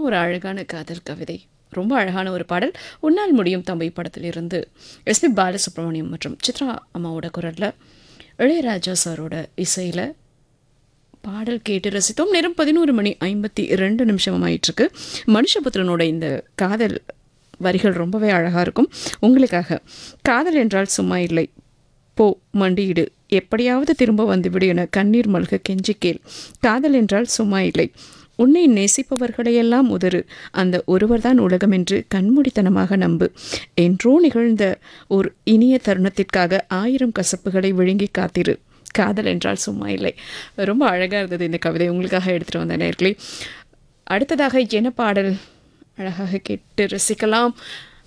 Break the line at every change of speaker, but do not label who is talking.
ஒரு அழகான காதல் கவிதை ரொம்ப அழகான ஒரு பாடல் உன்னால் முடியும் தம்பி படத்திலிருந்து எஸ்பி பாலசுப்ரமணியம் மற்றும் சித்ரா அம்மாவோட குரலில் இளையராஜா சாரோட இசையில் பாடல் கேட்டு ரசித்தோம் நேரம் பதினோரு மணி ஐம்பத்தி ரெண்டு நிமிஷம் ஆயிட்டிருக்கு மனுஷபுத்திரனோட இந்த காதல் வரிகள் ரொம்பவே அழகாக இருக்கும் உங்களுக்காக காதல் என்றால் சும்மா இல்லை போ மண்டியிடு எப்படியாவது திரும்ப வந்துவிடு என கண்ணீர் மல்க கெஞ்சி கேள் காதல் என்றால் சும்மா இல்லை உன்னை நேசிப்பவர்களையெல்லாம் உதறு அந்த ஒருவர்தான் உலகம் என்று கண்மூடித்தனமாக நம்பு என்றோ நிகழ்ந்த ஒரு இனிய தருணத்திற்காக ஆயிரம் கசப்புகளை விழுங்கி காத்திரு காதல் என்றால் சும்மா இல்லை ரொம்ப அழகாக இருந்தது இந்த கவிதை உங்களுக்காக எடுத்துகிட்டு வந்தேன் நேர்களே அடுத்ததாக என்ன பாடல் அழகாக கேட்டு ரசிக்கலாம்